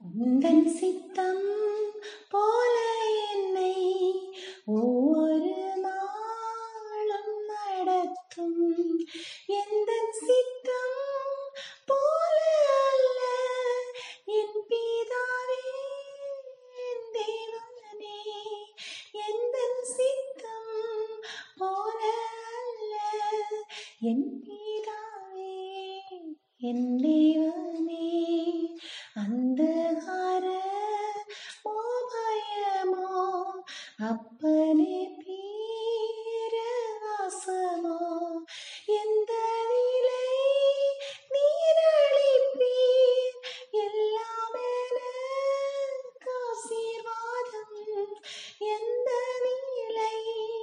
உந்தன் சித்தம் போல என்னை ஒவ்வொரு நாளும் நடத்தும் எந்தன் சித்தம் போல அல்ல என் பிதாவே என் தேவனே எந்தன் சித்தம் போல அல்ல என் பிதாவே என் தேவனே அந்தகார மோபயமோ அப்பனே பீரவாசமோ எந்த நிலை நீரழிப்பீர் எல்லாம் எனக்கு ஆசீர்வாதம் எந்த நிலை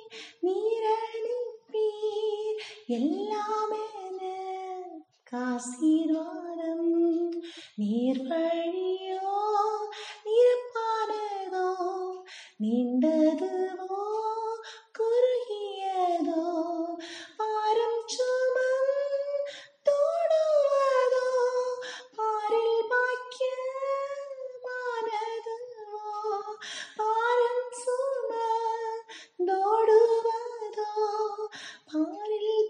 நீரழிப்பீர் எல்லாம் எனக்கு ஆசீர்வாதம் நீர் வழியோ நிரப்பானதோ நீண்டதுவோ குறுகியதோ பாரம் சுமம் தோடுவதோ பாரில் பாக்கியமானதுவோ பாரம் சுமந்தோடுவதோ பாரில்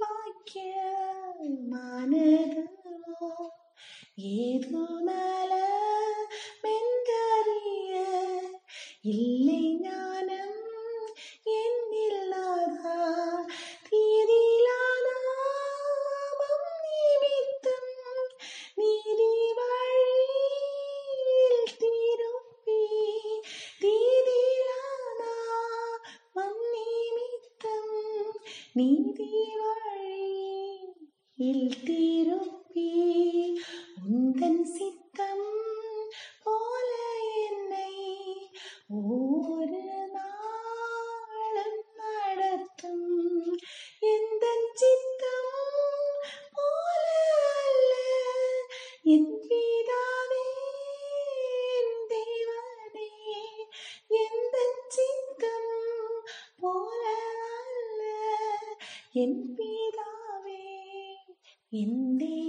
பாக்கியமானதுவோ ஏது நல மென்கரிய இல்லை ஞானம் என்னில்லாதா தீதிலானாமம் நிமித்தம் நீதி வழியில் திருப்பி தீதிலானாமம் நிமித்தம் நீதி வழியில் திருப்பி உந்தன் சித்தம் போல என்னை ஒவ்வொரு நாளும் நடத்தும் எந்தன் சித்தம் போல அல்ல என் பிதாவே என் தேவனே எந்தன் சித்தம் போல அல்ல என் பிதாவே என் தேவனே